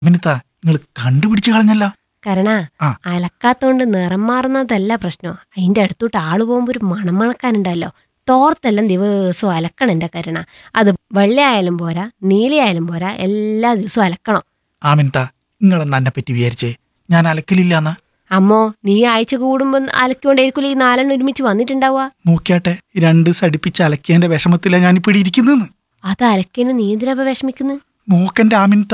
അഭിനിത്ത നിങ്ങൾ കണ്ടുപിടിച്ചു കളഞ്ഞല്ല കരണ ആ. അലക്കാത്തോണ്ട് നിറം മാറുന്നതല്ല പ്രശ്നം അതിന്റെ അടുത്തോട്ട് ആള് പോകുമ്പോ ഒരു മണം മണക്കാനുണ്ടല്ലോ തോർത്തെല്ലാം ദിവസവും അലക്കണം എന്റെ കരുണ അത് വെള്ളയായാലും പോരാ നീലയായാലും പോരാ എല്ലാ ദിവസവും അലക്കണം ആമിനിത്ത നിങ്ങളെന്ന് എന്നെ പറ്റി വിചാരിച്ചേ ഞാൻ അലക്കലില്ലാന്ന അമ്മോ നീ ആഴ്ച കൂടുമ്പോ അലക്കൊണ്ടേയിരിക്കില്ല ഈ നാലെണ്ണം ഒരുമിച്ച് വന്നിട്ടുണ്ടാവുക നോക്കിയാട്ടെ രണ്ട് സടിപ്പിച്ച് അലക്കിയതിന്റെ വിഷമത്തിലാണ് ഞാനിപ്പോ ഇവിടെ ഇരിക്കുന്നതെന്ന് അത് അലക്കിന് നീ എന്തിനാ വിഷമിക്കുന്നു നോക്കെന്റെ ആമിനിത്ത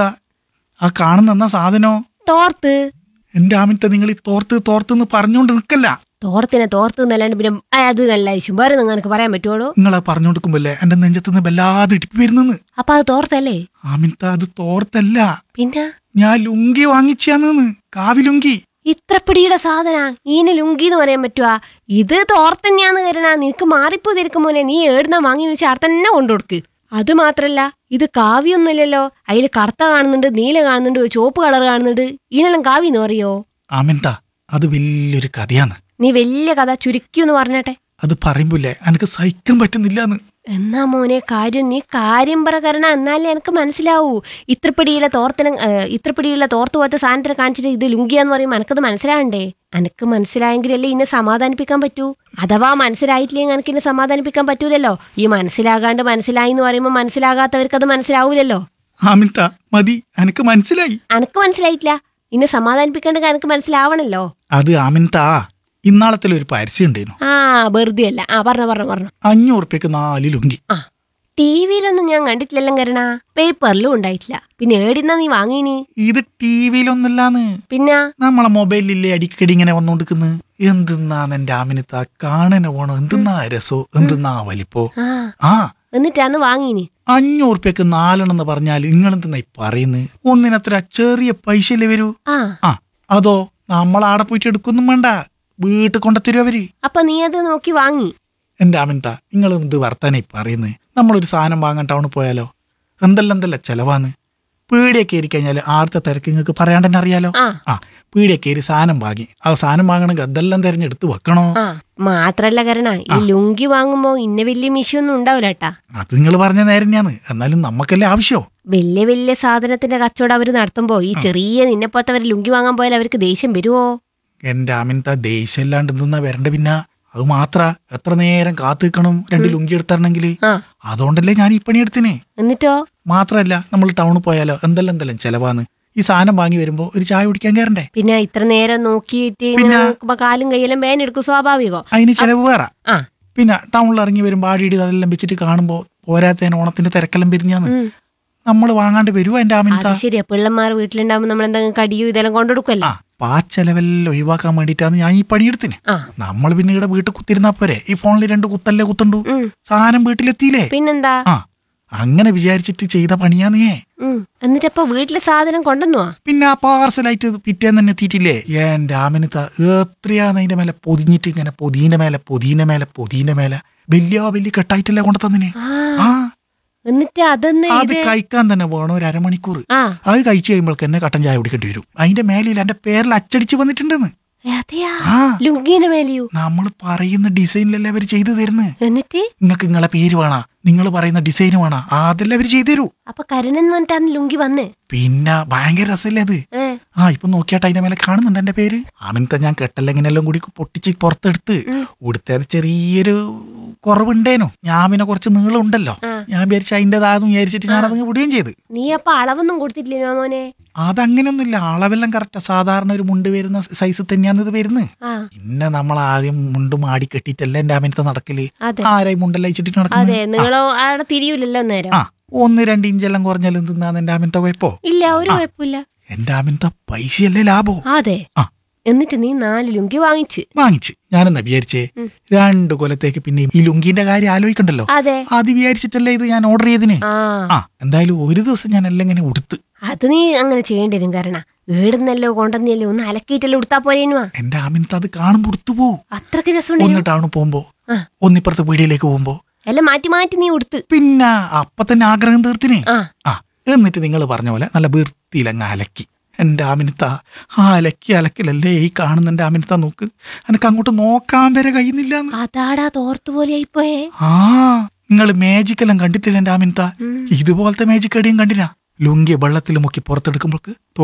ആ കാണുന്ന സാധനോ തോർത്ത് എന്റെ ആമിനിത്ത നിങ്ങൾ ഈ തോർത്ത് തോർത്തെന്ന് പറഞ്ഞുകൊണ്ട് നിൽക്കല്ല തോർത്തിനെ തോർത്ത് എന്നല്ലാണ്ട് പിന്നെ ആ, അത് നല്ല ആവശ്യം വേറെ നിങ്ങൾക്ക് പറയാൻ പറ്റുള്ളൂ നിങ്ങളെ പറഞ്ഞുകൊടുക്കുമ്പല്ലേ എന്റെ നെഞ്ചത്ത് നിന്ന് വല്ലാതെ ഇടിപ്പി വരുന്നെന്ന് അപ്പൊ അത് തോർത്തല്ലേ ആമിനിത്ത അത് തോർത്തല്ല പിന്നെ ഞാൻ ലുങ്കി വാങ്ങിച്ചാന്ന് കാവിലുങ്കി ഇത്ര പിടിയുടെ സാധന ഈനെ ലുങ്കി എന്ന് പറയാൻ പറ്റുവാ ഇത് തോർത്തന്നെയാന്ന് കരുണ നിനക്ക് മാറിപ്പോ തിരിക്കും മോനെ നീ ഏടുന്ന വാങ്ങി വെച്ച് അവിടെ തന്നെ കൊണ്ടുകൊടുക്ക് അത് മാത്രല്ല ഇത് കാവ്യൊന്നുമില്ലല്ലോ അതിൽ കറുത്ത കാണുന്നുണ്ട് നീല കാണുന്നുണ്ട് ഒരു ചുവപ്പ് കളർ കാണുന്നുണ്ട് ഇതിനെല്ലാം കാവ്യ എന്ന് പറയോ ആമിനിത്ത അത് വലിയൊരു കഥയാണ് നീ വലിയ കഥ ചുരുക്കി എന്ന് പറഞ്ഞട്ടെ അത് പറയുമ്പോലെ എനിക്ക് സഹിക്കാൻ പറ്റുന്നില്ലാന്ന് എന്നാ മോനെ കാര്യം നീ കാര്യം പറ കരണ എന്നാലേ എനിക്ക് മനസ്സിലാവൂ ഇത്രപ്പിടിയിലെ തോർത്തിനെ ഇത്രപ്പിടിയിലെ തോർത്ത് പോലത്തെ സാധനത്തിനെ കാണിച്ചിട്ട് ഇത് ലുങ്കിയാന്ന് പറയുമ്പോൾ എനിക്കത് മനസ്സിലാവണ്ടേ എനിക്ക് മനസ്സിലായെങ്കിലല്ലേ ഇന്നെ സമാധാനിപ്പിക്കാൻ പറ്റൂ അഥവാ മനസ്സിലായിട്ടില്ലെങ്കിൽ എനിക്ക് ഇന്നെ സമാധാനിപ്പിക്കാൻ പറ്റൂലല്ലോ ഈ മനസ്സിലാകാണ്ട് മനസ്സിലായി എന്ന് പറയുമ്പോൾ മനസ്സിലാകാത്തവർക്ക് അത് മനസ്സിലാവൂലല്ലോ ആമിനിത്ത മതി എനിക്ക് മനസ്സിലായി എനിക്ക് മനസ്സിലായിട്ടില്ല ഇന്നെ സമാധാനിപ്പിക്കേണ്ട എനിക്ക് മനസ്സിലാവണല്ലോ അത് ആമിനിത്ത ഇന്നാളത്തിൽ ഒരു പരസ്യം ഉണ്ടായിരുന്നു ആ വെറുതെ അല്ല ആ പറഞ്ഞോ പറഞ്ഞോ പറഞ്ഞോ അഞ്ഞൂറ് ഉറുപ്പ്യക്ക് നാല് ലുങ്കി ആ ടി വിയിലൊന്നും ഞാൻ കണ്ടിട്ടില്ലല്ലോ കരണ പേപ്പറിലും ഉണ്ടായിട്ടില്ല പിന്നെ ഏടിന്നാ നീ വാങ്ങീനി ഇത് ടി വിയിലൊന്നല്ലാന്ന് പിന്നെ നമ്മളെ മൊബൈലില്ലേ അടിക്കടി ഇങ്ങനെ വന്നോണ്ടിരിക്കുന്നത് എന്തിന്നാന്ന് എന്റെ ആമിനിത്ത കാണനെ പോണോ എന്തിന്നാ രസോ എന്തിന്നാ വലിപ്പോ ആ ആ എന്നിട്ടാന്ന് വാങ്ങീനി അഞ്ഞൂറ് ഉറുപ്പ്യക്ക് നാലെണ്ണം എന്ന് പറഞ്ഞാൽ നിങ്ങൾ എന്തിനാ ഈ പറയുന്നത് ഒന്നിനത്ര ചെറിയ പൈസയല്ലേ വരൂ ആ ആ അതോ നമ്മളാടെ പോയിട്ട് എടുക്കൊന്നും വേണ്ട വീട്ടിൽ കൊണ്ടെത്തരും അവര് അപ്പൊ നീ അത് നോക്കി വാങ്ങി എന്റെ ആമിൻത നിങ്ങൾ എന്ത് വർത്താനായി പറയുന്നത് നമ്മളൊരു സാധനം വാങ്ങാൻ ടൗണിൽ പോയാലോ എന്തെല്ലാം എന്തെല്ലാം ചെലവാന്ന് പീടിയൊക്കെ കയറി കഴിഞ്ഞാൽ ആദ്യത്തെ തിരക്ക് നിങ്ങൾക്ക് പറയാണ്ട് തന്നെ അറിയാലോ ആ ആ പീടിയൊക്കെ കയറി സാധനം വാങ്ങി ആ സാധനം വാങ്ങണമെങ്കിൽ അതെല്ലാം തിരഞ്ഞെടുത്ത് വെക്കണോ ആ മാത്രല്ല കരണ ഈ ലുങ്കി വാങ്ങുമ്പോ ഇന്ന വലിയ മിഷൊന്നും ഉണ്ടാവില്ല കേട്ടാ അത് നിങ്ങൾ പറഞ്ഞ നേരം തന്നെയാണ് എന്നാലും നമുക്കല്ലേ ആവശ്യമോ വലിയ വലിയ സാധനത്തിന്റെ കച്ചവടം അവര് നടത്തുമ്പോ ഈ ചെറിയ നിന്നെപ്പോലത്തെ അവര് ലുങ്കി വാങ്ങാൻ പോയാൽ അവർക്ക് ദേഷ്യം വരുവോ എന്റെ ആമിൻത ദേഷ്യം ഇല്ലാണ്ട് എന്തെന്നാ വരണ്ട പിന്നെ അത് മാത്ര എത്ര നേരം കാത്തു നിൽക്കണം രണ്ട് ലുങ്കി എടുത്തരണമെങ്കിൽ ആ അതുകൊണ്ടല്ലേ ഞാൻ ഈ പണിയെടുത്തിനെ എന്നിട്ടോ മാത്രല്ല നമ്മൾ ടൗണിൽ പോയാലോ എന്തെല്ലാം എന്തെല്ലാം ചെലവാന്ന് ഈ സാധനം വാങ്ങി വരുമ്പോ ഒരു ചായ കുടിക്കാൻ കയറണ്ടേ പിന്നെ ഇത്ര നേരം നോക്കിയിട്ട് ഇങ്ങനെ പിന്നെ? നോക്കുമ്പോ കാലും കൈയെല്ലാം വേനെടുക്കും സ്വാഭാവികോ അതിന് ചെലവ് വേറെ ആ പിന്നെ ടൗണിൽ ഇറങ്ങി വരുമ്പോൾ ആടിയിടി അതെല്ലാം വെച്ചിട്ട് കാണുമ്പോൾ പോരാത്തതിന് ഓണത്തിന്റെ തിരക്കെല്ലാം പിരിഞ്ഞാന്ന് ഉം. നമ്മൾ വാങ്ങാണ്ട് വരുവോ എന്റെ ആമിൻത അത് ശരിയാ പിള്ളമാർ വീട്ടിലുണ്ടാവുമ്പോ നമ്മൾ എന്തെങ്കിലും കടിയോ ഇതെല്ലാം കൊണ്ടുകൊടുക്കുമല്ലോ ആ അപ്പൊ ആ ചെലവെല്ലാം ഒഴിവാക്കാൻ വേണ്ടിയിട്ടാണ് ഞാൻ ഈ പണിയെടുത്തിന് ആ നമ്മൾ പിന്നെ ഇവിടെ വീട്ടിൽ കുത്തിരുന്നാ പോരെ ഈ ഫോണിൽ രണ്ട് കുത്തല്ലേ കുത്തണ്ടു ഉം. സാധനം വീട്ടിലെത്തിയില്ലേ പിന്നെന്താ ആ അങ്ങനെ വിചാരിച്ചിട്ട് ചെയ്ത പണിയാന്നേ ഉം. എന്നിട്ടപ്പൊ വീട്ടിലെ സാധനം കൊണ്ടുവന്നോ പിന്നെ ആ പാർസലായിട്ട് പിറ്റേന്ന് തന്നെ എത്തിയിട്ടില്ലേ എന്റെ ആമിനത്ത എത്രയാന്ന് അതിന്റെ മേലെ പൊതിഞ്ഞിട്ട് ഇങ്ങനെ പൊതീന്റെ മേലെ പൊതീന്റെ മേലെ പൊതീന്റെ മേലെ വലിയ വലിയ കെട്ടായിട്ടല്ലേ കൊണ്ടു തന്നിനെ ആ ആ എന്നിട്ട് അതെന്ന് അത് കഴിക്കാൻ തന്നെ വേണം ഒരു അരമണിക്കൂർ ആ അത് കഴിച്ചു കഴിയുമ്പോൾക്ക് എന്നെ കട്ടൻ ചായ കുടിക്കേണ്ടി വരും അതിന്റെ മേലിൽ എന്റെ പേരിൽ അച്ചടിച്ച് വന്നിട്ടുണ്ടെന്ന് അതെയാ ആ ലുങ്കിന്റെ മേലെയോ നമ്മൾ പറയുന്ന ഡിസൈനിലല്ലേ അവർ ചെയ്തു തരുന്നത് എന്നിട്ട് നിങ്ങൾക്ക് നിങ്ങളെ പേര് വേണ നിങ്ങൾ പറയുന്ന ഡിസൈൻ വേണ അതെല്ലാം അവർ ചെയ്തു തരൂ അപ്പൊ കരുണൻ വന്നിട്ടാന്ന് ലുങ്കി വന്ന് പിന്നെ ഭയങ്കര രസമല്ലേ അത് ഏ ആ ഇപ്പൊ നോക്കിയാട്ട് അതിന്റെ മേലെ കാണുന്നുണ്ട് എന്റെ പേര് ആമിനത്തെ ഞാൻ കെട്ടല്ലെങ്ങനെല്ലാം കൂടി പൊട്ടിച്ച് പുറത്തെടുത്ത് ഉം. ഉടുത്തത് ചെറിയൊരു കുറവുണ്ടേനു ഞാൻ പിന്നെ കുറച്ച് നീളം ഉണ്ടല്ലോ ആ. ഞാൻ വിചാരിച്ച അതിൻ്റെതാകും വിചാരിച്ചിട്ട് ഞാൻ അതങ്ങ് വിടുകയും ചെയ്ത് നീ അപ്പൊ അളവൊന്നും കൊടുത്തിട്ടില്ലേ മോനെ അതങ്ങനെയൊന്നുമില്ല അളവെല്ലാം കറക്റ്റാ സാധാരണ ഒരു മുണ്ട് വരുന്ന സൈസ് തന്നെയാണ് ഇത് വരുന്നത് ആ പിന്നെ നമ്മൾ ആദ്യം മുണ്ട് മാടി കെട്ടിയിട്ടല്ല എന്റെ ആമിനത്തെ നടക്കല് അതെ ആരായി മുണ്ടെല്ലാം അയച്ചിട്ട് അതെ നടക്കുന്നത് നിങ്ങളോ അവിടെ തിരിയൂലല്ലോ നേരം ആ ഒന്ന് രണ്ട് ഇഞ്ചെല്ലാം കുറഞ്ഞാലും എന്തിനാന്ന് എന്റെ ആമിനത്തെ കുഴപ്പോ ഇല്ല ഒരു കുഴപ്പമില്ല എന്റെ ആമിനത്തെ പൈസയല്ലേ ലാഭോ അതെ ആ. എന്നിട്ട് നീ നാല് ലുങ്കി വാങ്ങിച്ച് വാങ്ങിച്ച് ഞാനെന്നാ വിചാരിച്ചേ ഉം. രണ്ട് കൊല്ലത്തേക്ക് പിന്നെ ഈ ലുങ്കിന്റെ കാര്യം ആലോചിക്കണ്ടല്ലോ അതെ അത് വിചാരിച്ചിട്ടല്ലേ ഇത് ഞാൻ ഓർഡർ ചെയ്തിന് ആ ആ എന്തായാലും ഒരു ദിവസം ഞാൻ എല്ലാം ഇങ്ങനെ ഉടുത്ത് അത് നീ അങ്ങനെ ചെയ്യേണ്ടി വരും കാരണം ഏടുന്നല്ലോ കൊണ്ടുവന്നല്ലോ ഒന്ന് അലക്കിയിട്ടല്ലോ ഉടുത്താ പോരേനുവാ എന്റെ ആമിനത്ത് അത് കാണുമ്പോൾ ഉടുത്തു പോവും അത്രക്ക് രസമുണ്ട് ഒന്ന് ടൗണിൽ പോകുമ്പോ ആ. ഒന്നിപ്പുറത്തെ പീടിയിലേക്ക് പോകുമ്പോ എല്ലാം മാറ്റി മാറ്റി നീ ഉടുത്ത് പിന്നെ അപ്പൊ തന്നെ ആഗ്രഹം തീർത്തിനെ ആ ആ എന്നിട്ട് നിങ്ങൾ പറഞ്ഞ പോലെ നല്ല വൃത്തിയിലങ്ങ് അലക്കി എന്റെ ആമിനത്ത ആ അലക്കി അലക്കിലല്ലേ ഈ കാണുന്ന എന്റെ ആമിനത്ത നോക്ക് എനിക്ക് അങ്ങോട്ട് നോക്കാൻ വരെ കഴിയുന്നില്ല അതാടാ തോർത്തു പോലെ ആയിപ്പോയേ ആ നിങ്ങൾ മാജിക് എല്ലാം കണ്ടിട്ടില്ല എന്റെ ആമിനത്ത ഉം. ഇതുപോലത്തെ മാജിക് അടിയും കണ്ടിനാ ലുങ്കി വെള്ളത്തിൽ മുക്കി പുറത്തെടുക്കുമ്പോൾക്ക്